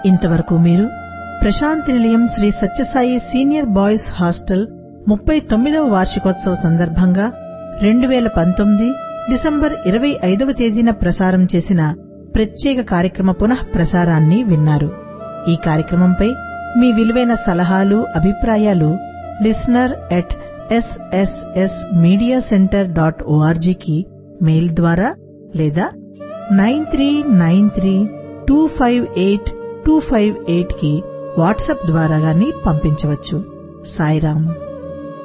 ఇంతవరకు మీరు Prasanthi Nilayam Sri Sathya Sai senior boys hostel ముప్పై తొమ్మిదవ వార్షికోత్సవ సందర్భంగా రెండు వేల పంతొమ్మిది డిసెంబర్ ఇరవై ఐదవ తేదీన ప్రసారం చేసిన ప్రత్యేక కార్యక్రమ పునః ప్రసారాన్ని విన్నారు ఈ కార్యక్రమంపై మీ విలువైన సలహాలు అభిప్రాయాలు listener at SSS media centre dot ఓఆర్జీకి మెయిల్ ద్వారా లేదా nine three nine three two five eight two five eight కి వాట్సాప్ ద్వారా గాని పంపించవచ్చు సాయిరాం